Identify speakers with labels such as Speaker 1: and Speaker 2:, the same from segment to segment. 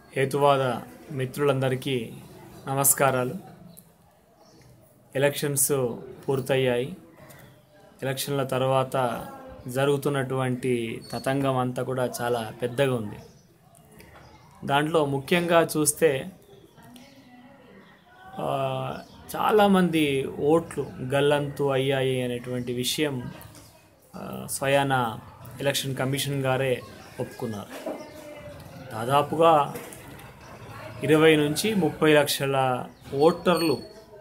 Speaker 1: హేతువాద మిత్రులందరికీ నమస్కారాలు ఎలక్షన్స్ పూర్తయ్యాయి ఎలక్షన్ల తర్వాత జరుగుతున్నటువంటి తతంగం అంతా కూడా చాలా పెద్దగా ఉంది దాంట్లో ముఖ్యంగా చూస్తే ఆ, చాలామంది ఓట్లు గల్లంతు అయ్యాయి అనేటువంటి విషయం ఆ, స్వయాన ఎలక్షన్ కమిషన్ గారే ఒప్పుకున్నారు దాదాపుగా ఇరవై నుంచి ముప్పై లక్షల ఓటర్లు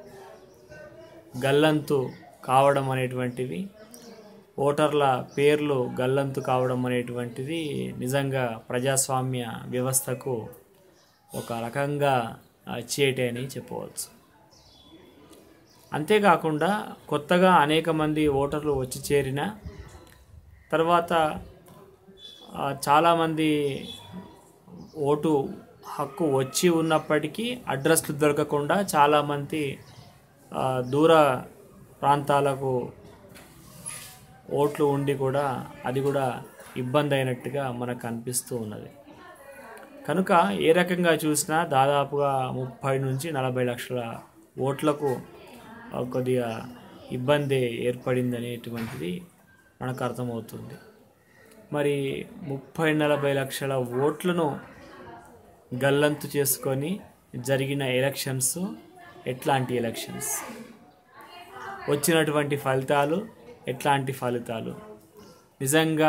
Speaker 1: గల్లంతు కావడం అనేటువంటిది ఓటర్ల పేర్లు గల్లంతు కావడం అనేటువంటిది నిజంగా ప్రజాస్వామ్య వ్యవస్థకు ఒక రకంగా ఆ, చేటే అని చెప్పవచ్చు అంతేకాకుండా కొత్తగా అనేక మంది ఓటర్లు వచ్చి చేరిన తర్వాత ఆ, చాలామంది ఓటు హక్కు వచ్చి ఉన్నప్పటికీ అడ్రస్లు దొరకకుండా చాలామంది ఆ, దూర ప్రాంతాలకు ఓట్లు ఉండి కూడా అది కూడా ఇబ్బంది అయినట్టుగా మనకు అనిపిస్తూ ఉన్నది కనుక ఏ రకంగా చూసినా దాదాపుగా ముప్పై నుంచి నలభై లక్షల ఓట్లకు ఆ, కొద్దిగా ఇబ్బంది ఏర్పడింది అనేటువంటిది మనకు అర్థమవుతుంది మరి ముప్పై నలభై లక్షల ఓట్లను గల్లంతు చేసుకొని జరిగిన ఎలక్షన్స్ ఎట్లాంటి ఎలక్షన్స్ వచ్చినటువంటి ఫలితాలు ఎట్లాంటి ఫలితాలు నిజంగా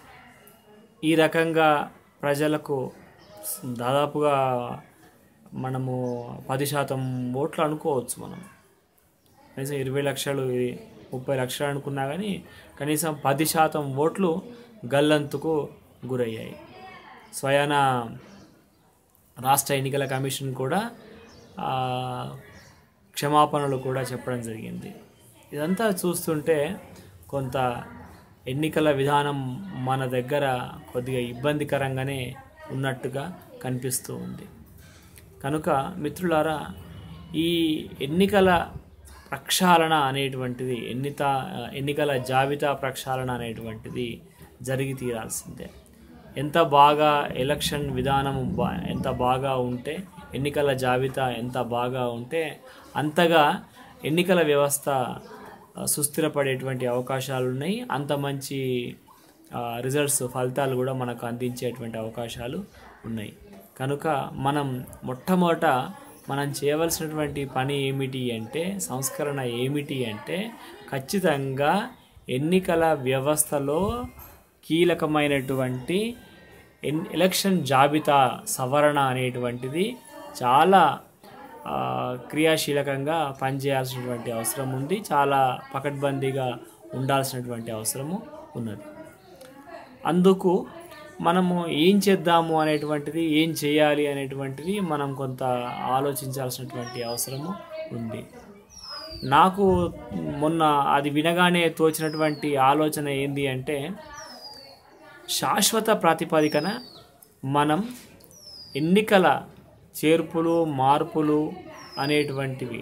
Speaker 1: ఈ రకంగా ప్రజలకు దాదాపుగా మనము పది శాతం ఓట్లు అనుకోవచ్చు మనం కనీసం ఇరవై లక్షలు ఇది ముప్పై లక్షలు అనుకున్నా కానీ కనీసం పది శాతం ఓట్లు గల్లంతుకు గురయ్యాయి స్వయాన రాష్ట్ర ఎన్నికల కమిషన్ కూడా ఆ, క్షమాపణలు కూడా చెప్పడం జరిగింది ఇదంతా చూస్తుంటే కొంత ఎన్నికల విధానం మన దగ్గర కొద్దిగా ఇబ్బందికరంగానే ఉన్నట్టుగా కనిపిస్తూ ఉంది కనుక మిత్రులారా ఈ ఎన్నికల ప్రక్షాళన అనేటువంటిది ఎన్నిత ఎన్నికల జాబితా ప్రక్షాళన అనేటువంటిది జరిగి తీరాల్సిందే ఎంత బాగా ఎలక్షన్ విధానం బా ఎంత బాగా ఉంటే ఎన్నికల జాబితా ఎంత బాగా ఉంటే అంతగా ఎన్నికల వ్యవస్థ ఆ, సుస్థిరపడేటువంటి అవకాశాలు ఉన్నాయి అంత మంచి రిజల్ట్స్ ఫలితాలు కూడా మనకు అందించేటువంటి అవకాశాలు ఉన్నాయి కనుక మనం మొట్టమొదట మనం చేయవలసినటువంటి పని ఏమిటి అంటే సంస్కరణ ఏమిటి అంటే ఖచ్చితంగా ఎన్నికల వ్యవస్థలో కీలకమైనటువంటి ఎన్ ఎలక్షన్ జాబితా సవరణ అనేటువంటిది చాలా ఆ, క్రియాశీలకంగా పనిచేయాల్సినటువంటి అవసరం ఉంది చాలా పకడ్బందీగా ఉండాల్సినటువంటి అవసరము ఉన్నది అందుకు మనము ఏం చేద్దాము అనేటువంటిది ఏం చేయాలి అనేటువంటిది మనం కొంత ఆలోచించాల్సినటువంటి అవసరము ఉంది నాకు మొన్న అది వినగానే తోచినటువంటి ఆలోచన ఏంది అంటే శాశ్వత ప్రాతిపదికన మనం ఎన్నికల చేర్పులు మార్పులు అనేటువంటివి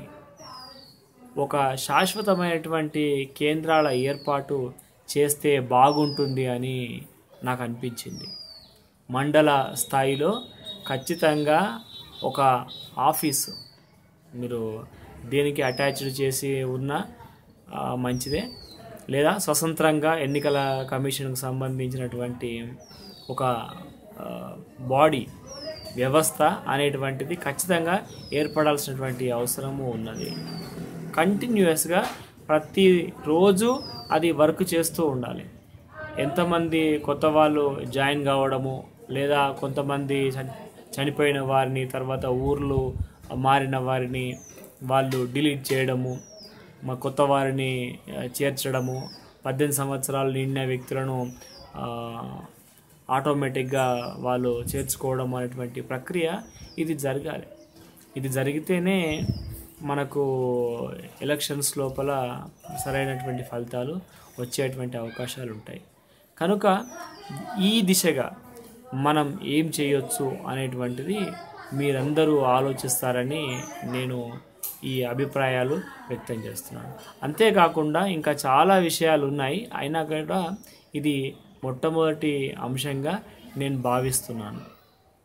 Speaker 1: ఒక శాశ్వతమైనటువంటి కేంద్రాల ఏర్పాటు చేస్తే బాగుంటుంది అని నాకు అనిపించింది మండల స్థాయిలో ఖచ్చితంగా ఒక ఆఫీసు మీరు దేనికి అటాచ్డ్ చేసి ఉన్న ఆ, మంచిదే లేదా స్వతంత్రంగా ఎన్నికల కమిషన్కు సంబంధించినటువంటి ఒక ఆ, బాడీ వ్యవస్థ అనేటువంటిది ఖచ్చితంగా ఏర్పడాల్సినటువంటి అవసరము ఉన్నది కంటిన్యూస్గా ప్రతిరోజు అది వర్క్ చేస్తూ ఉండాలి ఎంతమంది కొత్త వాళ్ళు జాయిన్ కావడము లేదా కొంతమంది చని- చనిపోయిన వారిని తర్వాత ఊర్లు మారిన వారిని వాళ్ళు డిలీట్ చేయడము మా కొత్త వారిని ఆ, చేర్చడము పద్దెనిమిది సంవత్సరాలు నిండిన వ్యక్తులను ఆ, ఆటోమేటిక్గా వాళ్ళు చేర్చుకోవడం అనేటువంటి ప్రక్రియ ఇది జరగాలి ఇది జరిగితేనే మనకు ఎలక్షన్స్ లోపల సరైనటువంటి ఫలితాలు వచ్చేటువంటి అవకాశాలు ఉంటాయి కనుక ఈ దిశగా మనం ఏం చేయొచ్చు అనేటువంటిది మీరందరూ ఆలోచిస్తారని నేను ఈ అభిప్రాయాలు వ్యక్తం చేస్తున్నాను అంతేకాకుండా ఇంకా చాలా విషయాలు ఉన్నాయి అయినా కూడా ఇది మొట్టమొదటి అంశంగా నేను భావిస్తున్నాను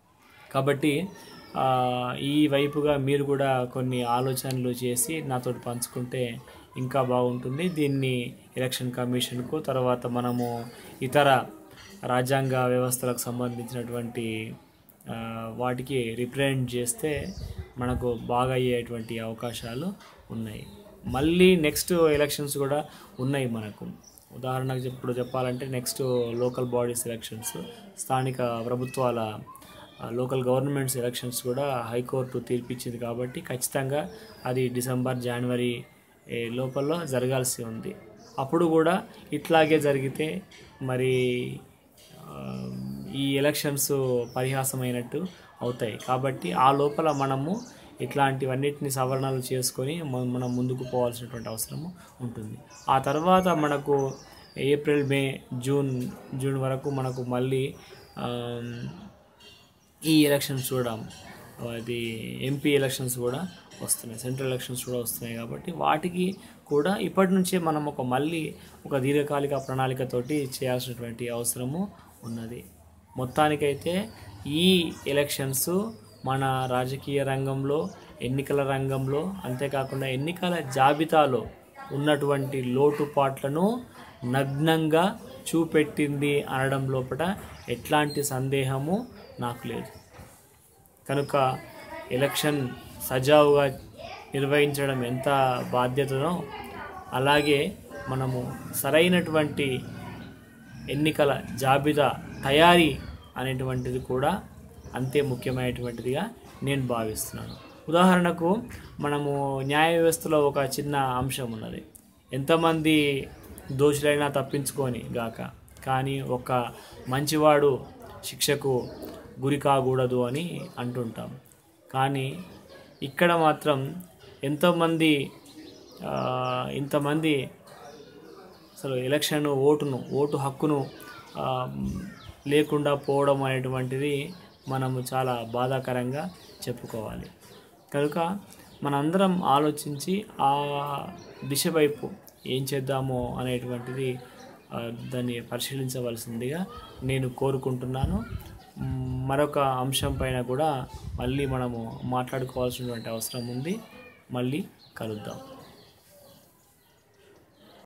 Speaker 1: కాబట్టి ఆ, ఈ వైపుగా మీరు కూడా కొన్ని ఆలోచనలు చేసి నాతో పంచుకుంటే ఇంకా బాగుంటుంది దీన్ని ఎలక్షన్ కమిషన్కు తర్వాత మనము ఇతర రాజ్యాంగ వ్యవస్థలకు సంబంధించినటువంటి ఆ, వాటికి రిప్రజెంట్ చేస్తే మనకు బాగా అయ్యేటువంటి అవకాశాలు ఉన్నాయి మళ్ళీ నెక్స్ట్ ఎలక్షన్స్ కూడా ఉన్నాయి మనకు ఉదాహరణకు ఇప్పుడు చెప్పాలంటే నెక్స్ట్ లోకల్ బాడీస్ ఎలక్షన్స్ స్థానిక ప్రభుత్వాల లోకల్ గవర్నమెంట్స్ ఎలక్షన్స్ కూడా హైకోర్టు తీర్పిచ్చింది కాబట్టి ఖచ్చితంగా అది డిసెంబర్ జనవరి ఏ, లోపల జరగాల్సి ఉంది అప్పుడు కూడా ఇట్లాగే జరిగితే మరి ఆ, ఈ ఎలక్షన్స్ పరిహాసమైనట్టు అవుతాయి కాబట్టి ఆ లోపల మనము ఇట్లాంటివన్నిటిని సవరణలు చేసుకొని మ- మనం ముందుకు పోవాల్సినటువంటి అవసరము ఉంటుంది ఆ తర్వాత మనకు ఏప్రిల్ మే జూన్ జూన్ వరకు మనకు మళ్ళీ ఆమ్, ఈ ఎలక్షన్స్ కూడా అది ఎంపీ ఎలక్షన్స్ కూడా వస్తున్నాయి సెంట్రల్ ఎలక్షన్స్ కూడా వస్తున్నాయి కాబట్టి వాటికి కూడా ఇప్పటి నుంచే మనం ఒక మళ్ళీ ఒక దీర్ఘకాలిక ప్రణాళికతోటి చేయాల్సినటువంటి అవసరము ఉన్నది మొత్తానికైతే ఈ ఎలక్షన్స్ మన రాజకీయ రంగంలో ఎన్నికల రంగంలో అంతేకాకుండా ఎన్నికల జాబితాలో ఉన్నటువంటి లోటుపాట్లను నగ్నంగా చూపెట్టింది అనడం లోపల ఎట్లాంటి సందేహము నాకు లేదు కనుక ఎలక్షన్ సజావుగా నిర్వహించడం ఎంత బాధ్యతనో అలాగే మనము సరైనటువంటి ఎన్నికల జాబితా తయారీ అనేటువంటిది కూడా అంతే ముఖ్యమైనటువంటిదిగా నేను భావిస్తున్నాను ఉదాహరణకు మనము న్యాయ వ్యవస్థలో ఒక చిన్న అంశం ఉన్నది ఎంతమంది దోషులైనా తప్పించుకొని గాక కానీ ఒక మంచివాడు శిక్షకు గురి కాకూడదు అని అంటుంటాం కానీ ఇక్కడ మాత్రం ఎంతోమంది ఆ, ఇంతమంది అసలు ఎలక్షన్ ఓటును ఓటు హక్కును ఆ, లేకుండా పోవడం అనేటువంటిది మనము చాలా బాధాకరంగా చెప్పుకోవాలి కనుక మనందరం ఆలోచించి ఆ దిశ వైపు ఏం చేద్దామో అనేటువంటిది ఆ, దాన్ని పరిశీలించవలసిందిగా నేను కోరుకుంటున్నాను మ్, మరొక అంశం పైన కూడా మళ్ళీ మనము మాట్లాడుకోవాల్సినటువంటి అవసరం ఉంది మళ్ళీ కలుద్దాం